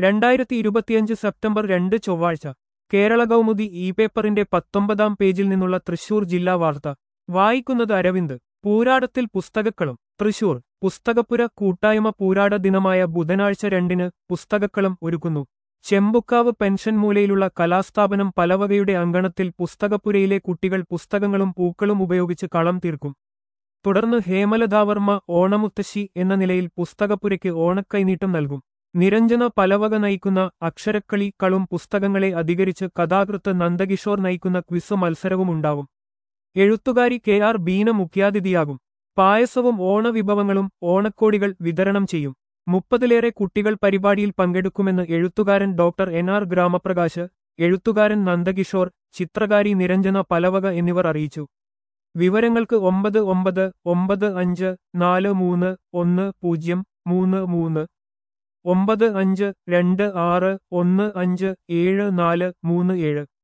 രണ്ടായിരത്തി ഇരുപത്തിയഞ്ച് സെപ്റ്റംബർ രണ്ട് ചൊവ്വാഴ്ച കേരള കൗമുദി ഇ പേപ്പറിന്റെ പത്തൊമ്പതാം പേജിൽ നിന്നുള്ള തൃശൂർ ജില്ലാ വാർത്ത വായിക്കുന്നത് അരവിന്ദ് പൂരാടത്തിൽ പുസ്തകക്കളം തൃശൂർ പുസ്തകപ്പുര കൂട്ടായ്മ പൂരാട ദിനമായ ബുധനാഴ്ച രണ്ടിന് പുസ്തകക്കളം ഒരുക്കുന്നു ചെമ്പുക്കാവ് പെൻഷൻ മൂലയിലുള്ള കലാസ്ഥാപനം പലവകയുടെ അങ്കണത്തിൽ പുസ്തകപ്പുരയിലെ കുട്ടികൾ പുസ്തകങ്ങളും പൂക്കളും ഉപയോഗിച്ച് കളം തീർക്കും തുടർന്ന് ഹേമലതാവർമ്മ ഓണമുത്തശ്ശി എന്ന നിലയിൽ പുസ്തകപ്പുരയ്ക്ക് ഓണക്കൈനീട്ടം നൽകും നിരഞ്ജന പലവക നയിക്കുന്ന അക്ഷരക്കളി കളും പുസ്തകങ്ങളെ അധികരിച്ച് കഥാകൃത്ത് നന്ദകിഷോർ നയിക്കുന്ന ക്വിസ് മത്സരവും ഉണ്ടാവും എഴുത്തുകാരി കെ ആർ ബീന മുഖ്യാതിഥിയാകും പായസവും ഓണവിഭവങ്ങളും ഓണക്കോടികൾ വിതരണം ചെയ്യും മുപ്പതിലേറെ കുട്ടികൾ പരിപാടിയിൽ പങ്കെടുക്കുമെന്ന് എഴുത്തുകാരൻ ഡോക്ടർ എൻ ആർ ഗ്രാമപ്രകാശ് എഴുത്തുകാരൻ നന്ദകിഷോർ ചിത്രകാരി നിരഞ്ജന പലവക എന്നിവർ അറിയിച്ചു വിവരങ്ങൾക്ക് ഒമ്പത് ഒമ്പത് ഒമ്പത് അഞ്ച് നാല് മൂന്ന് ഒന്ന് പൂജ്യം മൂന്ന് മൂന്ന് ഒമ്പത് അഞ്ച് രണ്ട് ആറ് ഒന്ന് അഞ്ച് ഏഴ് നാല് മൂന്ന് ഏഴ്